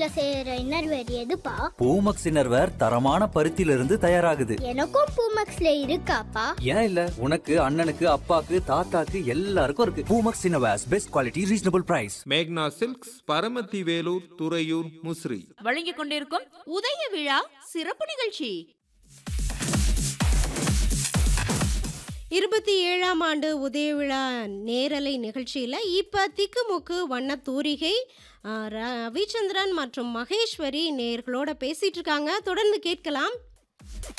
பருத்தியில செய்யற இன்னர்வேர் எதுப்பா பூமக்ஸ் இன்னர்வேர் தரமான பருத்தியிலிருந்து தயாராகுது எனக்கும் பூமக்ஸ்ல இருக்காப்பா ஏன் இல்ல உனக்கு அண்ணனுக்கு அப்பாக்கு தாத்தாக்கு எல்லாருக்கும் இருக்கு Poomex innerwears best quality reasonable price மேக்னா சில்க்ஸ் பரமத்தி வேலூர் துறையூர் முசிறி வழங்கிக் கொண்டிருக்கும் உதய விழா சிறப்பு நிகழ்ச்சி இருபத்தி ஏழாம் ஆண்டு உதய விழா நேரலை நிகழ்ச்சியில் இப்போ திக்குமுக்கு வண்ண தூரிகை ஆ, ரவிச்சந்திரன் மற்றும் மகேஸ்வரி நேர்களோட பேசிட்டு இருக்காங்க தொடர்ந்து கேட்கலாம்